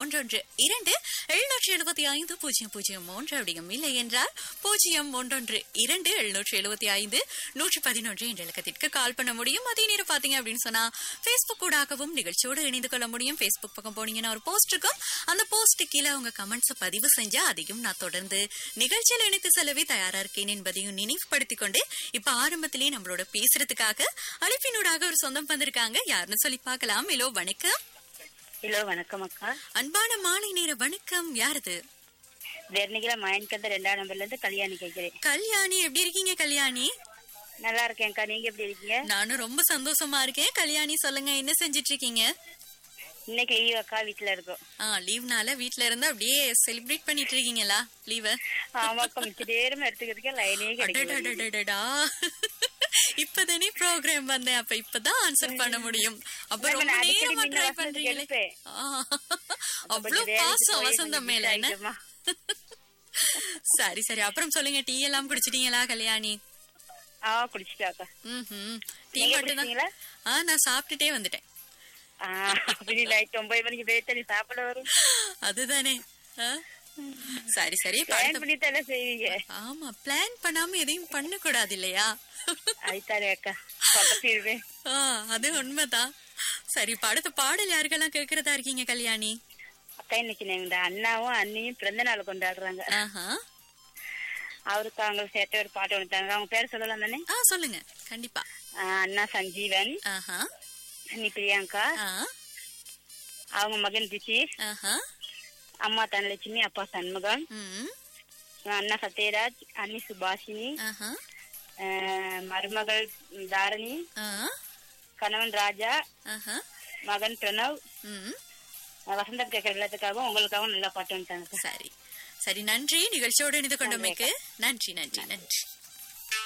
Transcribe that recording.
ஒன்றொன்று இரண்டு எழுநூற்றி எழுபத்தி ஐந்து பூஜ்ஜியம் பூஜ்ஜியம் மூன்று அப்படியும் இல்லை என்றால் பூஜ்ஜியம் ஒன்றொன்று இரண்டு எழுநூற்றி எழுபத்தி ஐந்து நூற்றி பதினொன்று என்ற இலக்கத்திற்கு கால் பண்ண முடியும் அதே நேரம் பாத்தீங்க அப்படின்னு சொன்னா பேஸ்புக் ஊடாகவும் நிகழ்ச்சியோடு இணைந்து கொள்ள முடியும் பேஸ்புக் பக்கம் போனீங்கன்னா ஒரு போஸ்ட் இருக்கும் அந்த போஸ்ட் கீழே உங்க கமெண்ட்ஸ் பதிவு செஞ்சா அதையும் நான் தொடர்ந்து நிகழ்ச்சியில் இணைத்து செல்லவே தயாரா இருக்கேன் என்பதையும் நினைவுபடுத்திக் கொண்டு இப்ப ஆரம்பத்திலேயே நம்மளோட பேசுறதுக்காக அழைப்பினூடாக ஒரு சொந்தம் வந்திருக்காங்க யாருன்னு சொல்லி பார்க்கலாம் ஹலோ வணக்கம் ஹலோ வணக்கம் அக்கா அன்பான மாலை நேர வணக்கம் யாரது வெர்னிகில மயன்கந்த ரெண்டாம் நம்பர்ல இருந்து கல்யாணி கேட்கிறேன் கல்யாணி எப்படி இருக்கீங்க கல்யாணி நல்லா இருக்கேன்க்கா நீங்க எப்படி இருக்கீங்க நானும் ரொம்ப சந்தோஷமா இருக்கேன் கல்யாணி சொல்லுங்க என்ன செஞ்சிட்டு இருக்கீங்க இன்னைக்கு லீவ் அக்கா வீட்டுல இருக்கோம் ஆ லீவ்னால வீட்ல இருந்து அப்படியே செலிப்ரேட் பண்ணிட்டு இருக்கீங்களா லீவ ஆமாக்கா மிச்ச நேரம் எடுத்துக்கிறதுக்கே லைனே கிடைக்கும் அடடடடடடா இப்பதானே ப்ரோக்ராம் வந்தேன் அப்ப இப்பதான் ஆன்சர் பண்ண முடியும் அப்ப இல்ல, ரொம்ப நான் அடிக்கடி நேரமா நீங்க ட்ரை வசந்தத்துக்கு பண்றீங்களே எடுப்பேன். ஆ, அவ்வளவு கொஞ்சம் வேலைக்கு பாசம் போய் வசந்தம் கொஞ்சம் மேல busy என்ன ஆயிட்டோமா. சரி சரி அப்புறம் சொல்லுங்க டீ எல்லாம் குடிச்சிட்டீங்களா கல்யாணி ஆ குடிச்சிட்டாக்கா ம்ஹும். டீ நீங்க மட்டும் குடிச்சீங்களா? ஆ நான் சாப்பிட்டுட்டே வந்துட்டேன் ஆ, அப்படி நைட் ஒன்பது மணிக்கு போய் தண்ணி சாப்பிட வரும் அதுதானே ஆ? சரி சரி இப்ப பிளான் அடுத்த- பண்ணி தானே செய்வீங்க ஆமா பிளான் பண்ணாம எதையும் பண்ண கூடாது இல்லையா அதுதானே அக்கா பக்கத்திடுவேன் ஆ, அது உண்மைதான் சரி இப்ப அடுத்த பாடல் யாருக்கெல்லாம் கேக்குறதா இருக்கீங்க கல்யாணி அக்கா இன்னைக்கு எங்க அண்ணாவும் அண்ணியும் பிறந்த நாள் கொண்டாடுறாங்க ஆஹா அவருக்கு அவங்க சேர்த்த ஒரு பாட்டு ஒன்று அவங்க பேர் சொல்லலாம் தானே ஆ சொல்லுங்க கண்டிப்பா ஆ, அண்ணா சஞ்சீவன் ஆஹா அண்ணி பிரியாங்கா ஆ அவங்க மகன் திசி ஆஹா அம்மா தனலட்சுமி அப்பா சண்முகம் ம் அண்ணா சத்யராஜ் அண்ணி சுபாஷினி ஆஹா அஹ், மருமகள் தாரணி ஆ கணவன் ராஜா ஆஹா மகன் பிரணவ் ம் வசந்தம் கேட்கற எல்லாத்துக்காகவும் உங்களுக்காகவும் நல்லா பாட்டு வந்துட்டாங்க சரி சரி நன்றி நிகழ்ச்சியோடு இணைந்து கொண்டமைக்கு நன்றி நன்றி நன்றி